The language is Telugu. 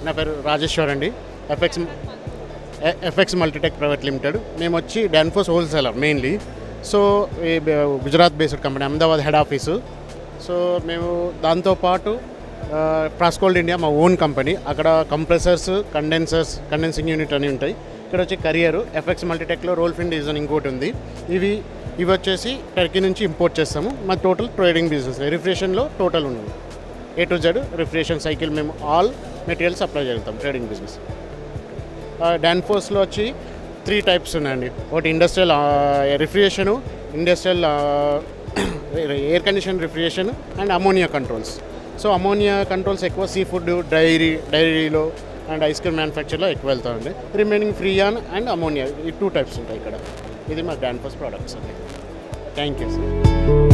నా పేరు రాజేశ్వర్ అండి FX FX Multitech private limited మేము వచ్చి డాన్ఫోస్ హోల్సేలర్ మెయిన్లీ సో ఈ బ- Gujarat based company Ahmedabad head office so మేము దాంతోపాటు ప్రాస్కోల్డ్ ఇండియా మా ఓన్ కంపెనీ అక్కడ కంప్రెసర్స్ కండెన్సర్స్ కండెన్సింగ్ యూనిట్ అని ఉంటాయి ఇక్కడ వచ్చి కరియర్ ఎఫ్ఎక్స్ మల్టీటెక్లో రోల్ ఫిన్ డిజైన్ ఇంకోటి ఉంది ఇవి ఇవి వచ్చేసి టర్కీ నుంచి ఇంపోర్ట్ చేస్తాము మా టోటల్ ట్రేడింగ్ బిజినెస్ రిఫ్రిజరేషన్లో టోటల్ ఉంది A to Z refrigeration cycle మేము ఆల్ మెటీరియల్స్ సప్లై చేస్తాం ట్రేడింగ్ బిజినెస్ డాన్ఫోర్స్లో వచ్చి త్రీ టైప్స్ ఉన్నాయండి ఒకటి industrial refrigeration industrial air condition refrigeration and ammonia controls so ammonia controls ఎక్కువ సీ ఫుడ్ డైరీ డైరీలో అండ్ ఐస్ క్రీమ్ మ్యానుఫ్యాక్చర్లో ఎక్కువ వెళ్తామండి రిమైనింగ్ ఫ్రీయాన్ అండ్ అమోనియా ఈ టూ టైప్స్ ఉంటాయి ఇక్కడ ఇది మా డాన్ఫోర్స్ ప్రోడక్ట్స్ అండి థ్యాంక్ యూ సార్